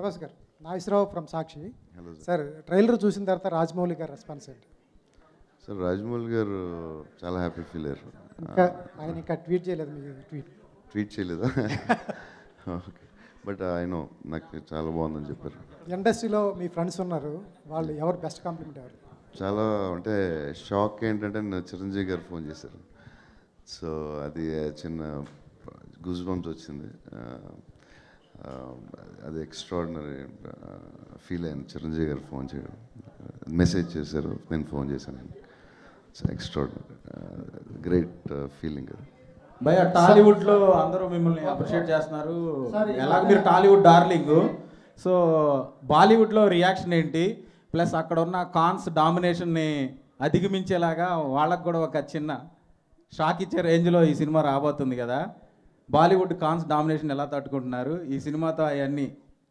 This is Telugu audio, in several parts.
Prabhas garu Nageswara Rao from Sakshi hello sir sir trailer చూసిన తర్వాత రాజమౌళి గారు రెస్పాన్స్ ఏంటి సార్ రాజమౌళి గారు చాలా హ్యాపీ ఫీల్ అయ్యారు ఇంకా ఆయన ఇంకా ట్వీట్ చేయలేదు మీ ట్వీట్ ట్వీట్ చేయలేదా ఓకే బట్ ఆయన నాకు చాలా బాగుందని చెప్పారు ఇండస్ట్రీలో మీ ఫ్రెండ్స్ ఉన్నారు వాళ్ళు ఎవరు బెస్ట్ కాంప్లిమెంట్ ఎవరు చాలా అంటే షాక్ ఏంటంటే నా చిరంజీవి గారు ఫోన్ చేశారు సో అది చిన్న గుజ్ బంప్స్ వచ్చింది ఆ, ఆ, అది ఎక్స్ట్రాడినరీ ఫీల్ అయ్యాను చిరంజీవి గారు ఫోన్ చేయడం మెసేజ్ చేశారు నేను ఫోన్ చేశాను సో ఎక్స్ట్రాడినరీ గ్రేట్ ఫీలింగ్ అది భయ టాలీవుడ్ లో అందరూ మిమ్మల్ని అప్రిషియేట్ చేస్తున్నారు ఎలాగ మీరు టాలీవుడ్ డార్లింగ్ సో బాలీవుడ్ లో రియాక్షన్ ఏంటి ప్లస్ అక్కడ ఉన్న కాన్స్ డామినేషన్ ని అధిగమించేలాగా వాళ్ళకు కూడా ఒక చిన్న షాక్ ఇచ్చే రేంజ్ లో ఈ సినిమా రాబోతుంది కదా బాలీవుడ్ కాన్స్ డామినేషన్ ఎలా తట్టుకుంటున్నారు ఈ సినిమాతో అవన్నీ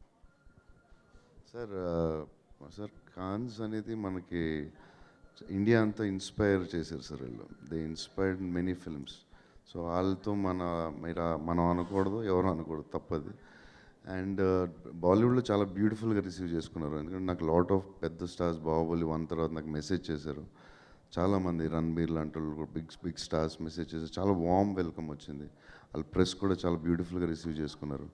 సార్ ఆ, సార్ కాన్స్ అనేది మనకి ఇండియా అంతా ఇన్స్పైర్ చేశారు సార్ వీళ్ళు they inspired many films so వాళ్ళతో మన మీరు మనం అనకూడదు ఎవరు అనకూడదు తప్పది అండ్ బాలీవుడ్లో చాలా బ్యూటిఫుల్గా రిసీవ్ చేసుకున్నారు ఎందుకంటే నాకు లాట్ ఆఫ్ పెద్ద స్టార్స్ బాహుబలి వన్ తర్వాత నాకు మెసేజ్ చేశారు చాలామంది రణబీర్ లాంటి వాళ్ళు బిగ్ బిగ్ స్టార్స్ మెసేజ్ చేశారు చాలా వామ్ వెల్కమ్ వచ్చింది వాళ్ళ ప్రెస్ కూడా చాలా బ్యూటిఫుల్గా రిసీవ్ చేసుకున్నారు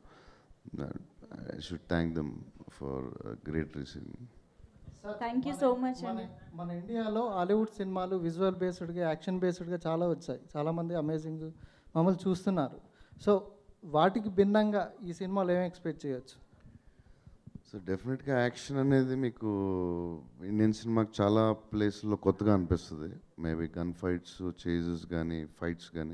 I should thank them for great receiving thank you so much మన అండి మన ఇండియాలో హాలీవుడ్ సినిమాలు విజువల్ బేస్డ్గా యాక్షన్ బేస్డ్గా చాలా వచ్చాయి చాలామంది అమేజింగ్ మమ్మల్ని చూస్తున్నారు సో వాటికి భిన్నంగా ఈ సినిమాలో ఏం ఎక్స్పెక్ట్ చేయొచ్చు సో డెఫినెట్గా యాక్షన్ అనేది మీకు ఇండియన్ సినిమాకి చాలా ప్లేస్లో కొత్తగా అనిపిస్తుంది మేబీ గన్ ఫైట్స్ చేజెస్ కానీ ఫైట్స్ కానీ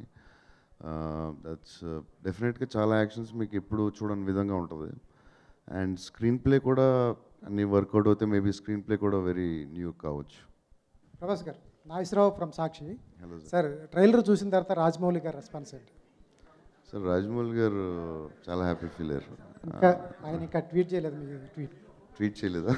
దట్స్ డెఫినెట్గా చాలా యాక్షన్స్ మీకు ఎప్పుడు చూడని విధంగా ఉంటుంది అండ్ స్క్రీన్ ప్లే కూడా అన్ని వర్కౌట్ అవుతే మేబీ స్క్రీన్ ప్లే కూడా వెరీ న్యూ కావచ్చు Prabhas garu Nageswara Rao from Sakshi hello sir sir trailer చూసిన తర్వాత రాజమౌళి గారు రెస్పాన్స్ ఏంటి సార్ రాజమౌళి గారు చాలా హ్యాపీ ఫీల్ అయ్యారు ఇంకా ఆయన ఇంకా ట్వీట్ చేయలేదు మీ ట్వీట్ ట్వీట్ చేయలేదా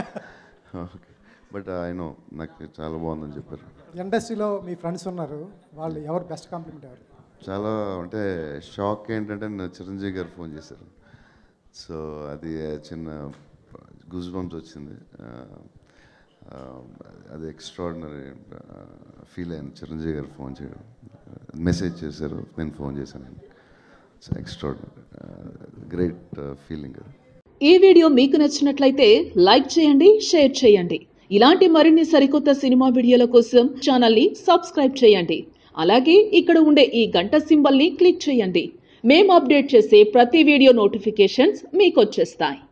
ఓకే బట్ ఆయన నాకు చాలా బాగుందని చెప్పారు ఇండస్ట్రీలో మీ ఫ్రెండ్స్ ఉన్నారు వాళ్ళు ఎవరు బెస్ట్ కాంప్లిమెంట్ ఎవరు చాలా అంటే షాక్ ఏంటంటే నా చిరంజీవి గారు ఫోన్ చేశారు సో అది చిన్న గుజ్ బంప్స్ వచ్చింది ఆ, ఆ, అది ఎక్స్ట్రాడినరీ ఫీల్ అయ్యాను చిరంజీవి గారు ఫోన్ చేయడం మెసేజ్ చేశారు నేను ఫోన్ చేశాను సో ఎక్స్ట్రాడినరీ గ్రేట్ ఫీలింగ్ అది ఈ వీడియో మీకు నచ్చినట్లయితే లైక్ చేయండి షేర్ చేయండి ఇలాంటి మరిన్ని సరికొత్త సినిమా వీడియోల కోసం ఛానల్ని సబ్స్క్రైబ్ చేయండి అలాగే ఇక్కడ ఉండే ఈ గంట సింబల్ని క్లిక్ చేయండి మేము అప్డేట్ చేసే ప్రతి వీడియో నోటిఫికేషన్స్ మీకు వచ్చేస్తాయి